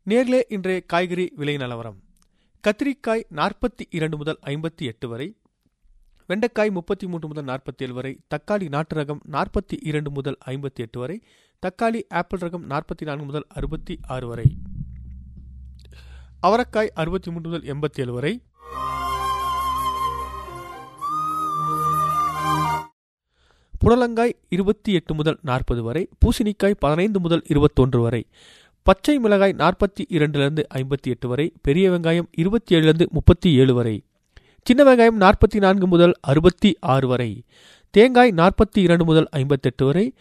நேர்களே இன்றைய காய்கறி விலை நிலவரம் கத்திரிக்காய் நாற்பத்தி இரண்டு முதல் ஐம்பத்தி எட்டு வரை வெண்டைக்காய் முப்பத்தி மூன்று முதல் நாற்பத்தி ஏழு வரை தக்காளி நாட்டு ரகம் நாற்பத்தி இரண்டு முதல் ஐம்பத்தி எட்டு வரை தக்காளி ஆப்பிள் ரகம் நாற்பத்தி நான்கு முதல் அறுபத்தி ஆறு வரை அவரக்காய் அறுபத்தி மூன்று முதல் எண்பத்தி ஏழு வரை புடலங்காய் இருபத்தி எட்டு முதல் நாற்பது வரை பூசணிக்காய் பதினைந்து முதல் இருபத்தொன்று வரை பச்சை மிளகாய் நாற்பத்தி இரண்டிலிருந்து ஐம்பத்தி எட்டு வரை பெரிய வெங்காயம் இருபத்தி ஏழுலேருந்து முப்பத்தி ஏழு வரை சின்ன வெங்காயம் நாற்பத்தி நான்கு முதல் அறுபத்தி ஆறு வரை தேங்காய் நாற்பத்தி இரண்டு முதல் ஐம்பத்தெட்டு வரை